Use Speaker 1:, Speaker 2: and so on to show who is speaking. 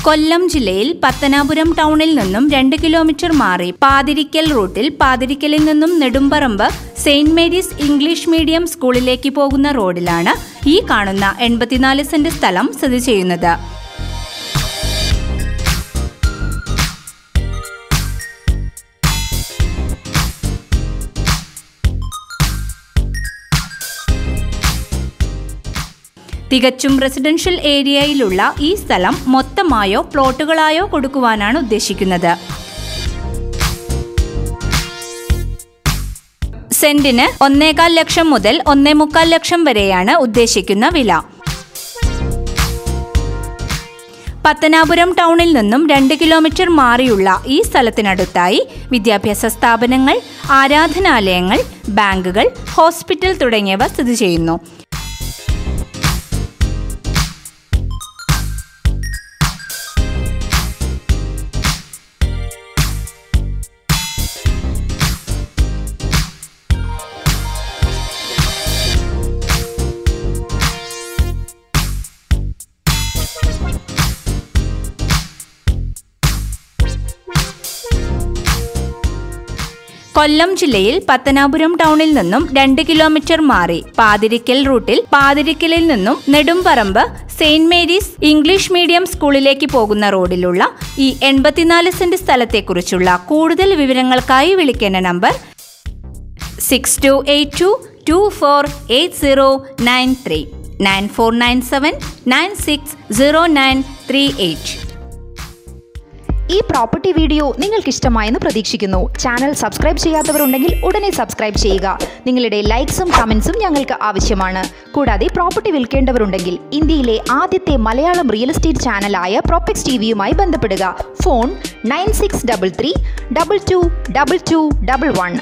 Speaker 1: കൊല്ലം ജില്ലയിൽ പത്തനാപുരം ടൗണിൽ നിന്നും രണ്ട് കിലോമീറ്റർ മാറി പാതിരിക്കൽ റൂട്ടിൽ പാതിരിക്കലിൽ നിന്നും Nedumparamba saint Mary's English medium സ്കൂളിലേക്ക് പോകുന്ന റോഡിലാണ് ഈ കാണുന്ന എൺപത്തിനാല് സെന്റ് സ്ഥലം സ്ഥിതി ചെയ്യുന്നത് തികച്ചും റെസിഡൻഷ്യൽ ഏരിയയിലുള്ള ഈ സ്ഥലം മൊത്തമായോ പ്ലോട്ടുകളായോ കൊടുക്കുവാനാണ് ഉദ്ദേശിക്കുന്നത് സെന്റിന് ഒന്നേകാൽ ലക്ഷം മുതൽ ഒന്നേ മുക്കാൽ ലക്ഷം വരെയാണ് ഉദ്ദേശിക്കുന്ന വില പത്തനാപുരം ടൗണിൽ നിന്നും രണ്ട് കിലോമീറ്റർ മാറിയുള്ള ഈ സ്ഥലത്തിനടുത്തായി വിദ്യാഭ്യാസ സ്ഥാപനങ്ങൾ ആരാധനാലയങ്ങൾ ബാങ്കുകൾ ഹോസ്പിറ്റൽ തുടങ്ങിയവ സ്ഥിതി ചെയ്യുന്നു കൊല്ലം ജില്ലയിൽ പത്തനാപുരം ടൗണിൽ നിന്നും രണ്ട് കിലോമീറ്റർ മാറി പാതിരിക്കൽ റൂട്ടിൽ പാതിരിക്കലിൽ നിന്നും Nedumparamba saint Mary's English medium സ്കൂളിലേക്ക് പോകുന്ന റോഡിലുള്ള ഈ എൺപത്തിനാല് സെന്റ് സ്ഥലത്തെക്കുറിച്ചുള്ള കൂടുതൽ വിവരങ്ങൾക്കായി വിളിക്കേണ്ട number six two eight two two four eight zero nine three nine four nine seven nine six zero nine three eight
Speaker 2: ഈ പ്രോപ്പർട്ടി വീഡിയോ നിങ്ങൾക്ക് ഇഷ്ടമായെന്ന് പ്രതീക്ഷിക്കുന്നു ചാനൽ സബ്സ്ക്രൈബ് ചെയ്യാത്തവരുണ്ടെങ്കിൽ ഉടനെ സബ്സ്ക്രൈബ് ചെയ്യുക നിങ്ങളുടെ ലൈക്സും കമൻസും ഞങ്ങൾക്ക് ആവശ്യമാണ് കൂടാതെ പ്രോപ്പർട്ടി വിൽക്കേണ്ടവരുണ്ടെങ്കിൽ ഇന്ത്യയിലെ ആദ്യത്തെ മലയാളം റിയൽ എസ്റ്റേറ്റ് ചാനലായ പ്രോപ്പക്സ് ടി വിയുമായി ബന്ധപ്പെടുക phone nine six double three double two double two double one